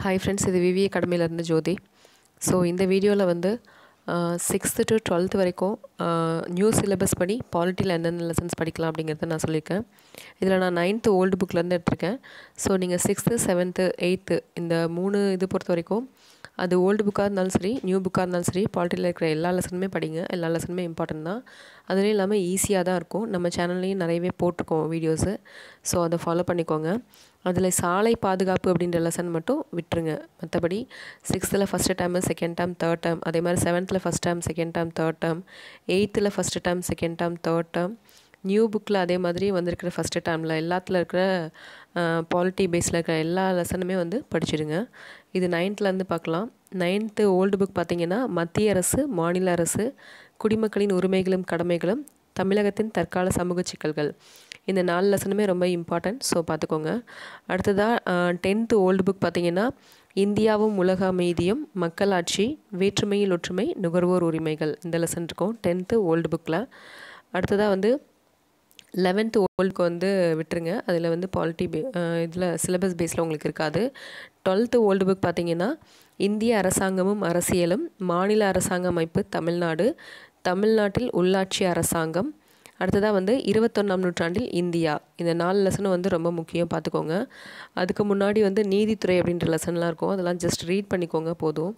hi friends இது விவி அகாடமியிலேருந்து ஜோதி so இந்த வீடியோவில் வந்து சிக்ஸ்த்து டு டுவெல்த் வரைக்கும் நியூ சிலபஸ் படி பாலிட்டியில் எந்தெந்த லெசன்ஸ் படிக்கலாம் அப்படிங்கிறத நான் சொல்லியிருக்கேன் இதில் நான் நைன்த்து ஓல்டு புக்லேருந்து எடுத்திருக்கேன் ஸோ நீங்கள் சிக்ஸ்த்து செவன்த்து எயித்து இந்த மூணு இது பொறுத்த வரைக்கும் அது ஓல்டு புக்காக இருந்தாலும் சரி நியூ புக்காக இருந்தாலும் சரி பாலிட்டியில் இருக்கிற எல்லா லெசனுமே படிங்க எல்லா லெசனுமே இம்பார்ட்டன்ட் தான் அதுலேயும் இல்லாமல் ஈஸியாக தான் இருக்கும் நம்ம சேனல்லையும் நிறையவே போட்டிருக்கோம் வீடியோஸு ஸோ அதை ஃபாலோ பண்ணிக்கோங்க அதில் சாலை பாதுகாப்பு அப்படின்ற லெசன் மட்டும் விட்டுருங்க மற்றபடி சிக்ஸ்த்தில் first term second term third term அதே மாதிரி செவன்த்தில் first term second term third term எயித்தில் first term second term third term new புக்கில் அதே மாதிரி வந்திருக்கிற ஃபஸ்ட்டு டேர்மில் எல்லாத்தில் இருக்கிற பாலிட்டி பேஸில் இருக்கிற எல்லா லெசனுமே வந்து படிச்சிடுங்க இது நைன்த்துலேருந்து பார்க்கலாம் நைன்த்து ஓல்டு புக் பார்த்திங்கன்னா மத்திய அரசு மாநில அரசு குடிமக்களின் உரிமைகளும் கடமைகளும் தமிழகத்தின் தற்கால சமூக சிக்கல்கள் இந்த நாலு லெசனுமே ரொம்ப இம்பார்ட்டன்ட் ஸோ பார்த்துக்கோங்க அடுத்ததாக டென்த்து ஓல்டு புக் பார்த்திங்கன்னா இந்தியாவும் உலக அமைதியும் மக்களாட்சி வேற்றுமையில் ஒற்றுமை நுகர்வோர் உரிமைகள் இந்த லெசன் இருக்கும் டென்த்து ஓல்டு புக்கில் அடுத்ததாக வந்து லெவன்த்து ஓல்டுக்கு வந்து விட்டுருங்க அதில் வந்து பாலிட்டி பே இதில் சிலபஸ் பேஸில் உங்களுக்கு இருக்காது டுவெல்த்து ஓல்டு புக் பார்த்திங்கன்னா இந்திய அரசாங்கமும் அரசியலும் மாநில அரசாங்க அமைப்பு தமிழ்நாடு தமிழ்நாட்டில் உள்ளாட்சி அரசாங்கம் அடுத்ததாக வந்து இருபத்தொன்னாம் நூற்றாண்டில் இந்தியா இந்த நாலு லெசனும் வந்து ரொம்ப முக்கியம் பார்த்துக்கோங்க அதுக்கு முன்னாடி வந்து நீதித்துறை அப்படின்ற லெசன்லாம் இருக்கும் அதெல்லாம் ஜஸ்ட் ரீட் பண்ணிக்கோங்க போதும்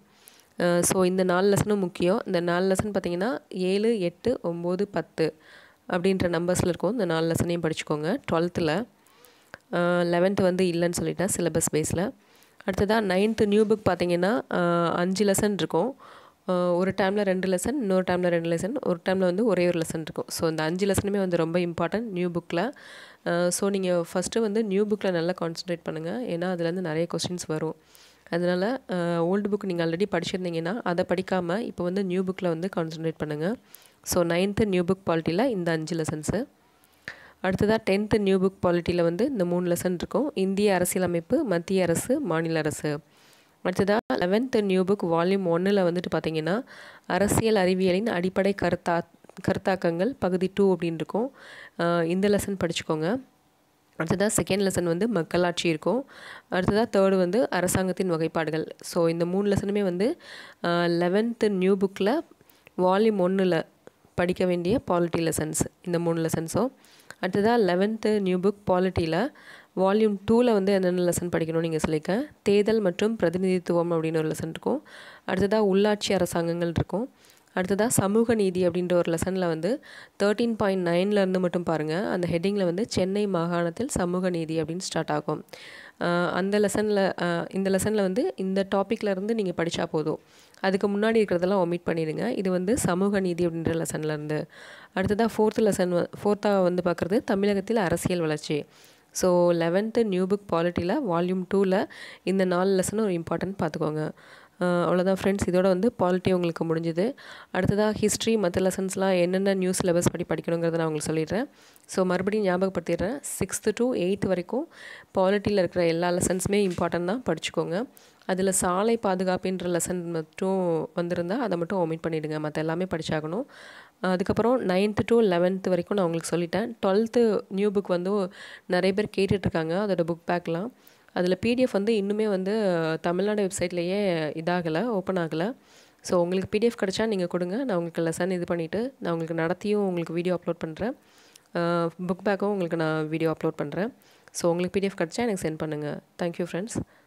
ஸோ இந்த நாலு லெசனும் முக்கியம் இந்த நாலு லெசன் பார்த்திங்கன்னா ஏழு எட்டு ஒம்பது பத்து அப்படின்ற நம்பர்ஸில் இருக்கும் இந்த நாலு லெசனையும் படிச்சுக்கோங்க டுவெல்த்தில் லெவன்த்து வந்து இல்லைன்னு சொல்லிட்டேன் சிலபஸ் பேஸில் அடுத்ததாக நைன்த்து நியூ புக் பார்த்திங்கன்னா அஞ்சு லெசன் இருக்கும் ஒரு டைமில் ரெண்டு லெசன் இன்னொரு டைமில் ரெண்டு லெசன் ஒரு டைமில் வந்து ஒரே ஒரு லெசன் இருக்கும் ஸோ இந்த அஞ்சு லெசனுமே வந்து ரொம்ப இம்பார்ட்டன்ட் நியூ புக்கில் ஸோ நீங்கள் ஃபஸ்ட்டு வந்து நியூ புக்கில் நல்லா கான்சன்ட்ரேட் பண்ணுங்கள் ஏன்னா அதுலேருந்து நிறைய கொஸ்டின்ஸ் வரும் அதனால் ஓல்டு புக் நீங்கள் ஆல்ரெடி படிச்சிருந்தீங்கன்னா அதை படிக்காமல் இப்போ வந்து நியூ புக்கில் வந்து கான்சன்ட்ரேட் பண்ணுங்கள் ஸோ நைன்த்து நியூ புக் பாலிட்டியில் இந்த அஞ்சு லெசன்ஸு அடுத்ததாக டென்த்து நியூ புக் பாலிட்டியில் வந்து இந்த மூணு லெசன் இருக்கும் இந்திய அரசியலமைப்பு மத்திய அரசு மாநில அரசு அடுத்ததாக லெவன்த்து நியூ புக் வால்யூம் ஒன்னில் வந்துட்டு பார்த்தீங்கன்னா அரசியல் அறிவியலின் அடிப்படை கருத்தா கருத்தாக்கங்கள் பகுதி டூ அப்படின்னு இருக்கும் இந்த லெசன் படிச்சுக்கோங்க அடுத்ததாக செகண்ட் லெசன் வந்து மக்களாட்சி இருக்கும் அடுத்ததாக தேர்டு வந்து அரசாங்கத்தின் வகைப்பாடுகள் ஸோ இந்த மூணு லெசனுமே வந்து லெவன்த்து நியூ புக்கில் வால்யூம் ஒன்றில் படிக்க வேண்டிய பாலிட்டி லெசன்ஸ் இந்த மூணு லெசன்ஸும் அடுத்ததாக லெவன்த்து நியூ புக் பாலிட்டியில் வால்யூம் டூவில் வந்து என்னென்ன லெசன் படிக்கணும்னு நீங்கள் சொல்லியிருக்கேன் தேர்தல் மற்றும் பிரதிநிதித்துவம் அப்படின்னு ஒரு லெசன் இருக்கும் அடுத்ததாக உள்ளாட்சி அரசாங்கங்கள் இருக்கும் அடுத்ததாக சமூக நீதி அப்படின்ற ஒரு லெசனில் வந்து தேர்ட்டீன் பாயிண்ட் நைன்லேருந்து மட்டும் பாருங்கள் அந்த ஹெட்டிங்கில் வந்து சென்னை மாகாணத்தில் சமூக நீதி அப்படின்னு ஸ்டார்ட் ஆகும் அந்த லெசனில் இந்த லெசனில் வந்து இந்த டாப்பிக்கில் இருந்து நீங்கள் படித்தா போதும் அதுக்கு முன்னாடி இருக்கிறதெல்லாம் ஒமிட் பண்ணிடுங்க இது வந்து சமூக நீதி அப்படின்ற லெசன்லேருந்து அடுத்ததாக ஃபோர்த்து லெசன் ஃபோர்த்தாக வந்து பார்க்குறது தமிழகத்தில் அரசியல் வளர்ச்சி ஸோ லெவன்த்து நியூ புக் பாலிட்டியில் வால்யூம் டூவில் இந்த நாலு லெசனும் ஒரு இம்பார்ட்டன்ட் பார்த்துக்கோங்க அவ்வளோதான் ஃப்ரெண்ட்ஸ் இதோட வந்து பாலிட்டி உங்களுக்கு முடிஞ்சுது அடுத்ததாக ஹிஸ்ட்ரி மற்ற லெசன்ஸ்லாம் என்னென்ன நியூ சிலபஸ் படி படிக்கணுங்கிறத நான் உங்களுக்கு சொல்லிடுறேன் ஸோ மறுபடியும் ஞாபகப்படுத்திடுறேன் சிக்ஸ்த்து டு எயித்து வரைக்கும் பாலிட்டியில் இருக்கிற எல்லா லெசன்ஸுமே இம்பார்ட்டன்ட் தான் படிச்சுக்கோங்க அதில் சாலை பாதுகாப்புன்ற லெசன் மட்டும் வந்திருந்தால் அதை மட்டும் ஒமிட் பண்ணிவிடுங்க மற்ற எல்லாமே படித்தாகணும் அதுக்கப்புறம் நைன்த்து டு லெவன்த்து வரைக்கும் நான் உங்களுக்கு சொல்லிட்டேன் டுவெல்த்து நியூ புக் வந்து நிறைய பேர் கேட்டுட்ருக்காங்க அதோட புக் பேக்லாம் அதில் பிடிஎஃப் வந்து இன்னுமே வந்து தமிழ்நாடு வெப்சைட்லேயே இதாகலை ஓப்பன் ஆகலை ஸோ உங்களுக்கு பிடிஎஃப் கிடச்சா நீங்கள் கொடுங்க நான் உங்களுக்கு லெசன் இது பண்ணிவிட்டு நான் உங்களுக்கு நடத்தியும் உங்களுக்கு வீடியோ அப்லோட் பண்ணுறேன் புக் பேக்கும் உங்களுக்கு நான் வீடியோ அப்லோட் பண்ணுறேன் ஸோ உங்களுக்கு பிடிஎஃப் கிடச்சா எனக்கு சென்ட் பண்ணுங்கள் தேங்க்யூ ஃப்ரெண்ட்ஸ்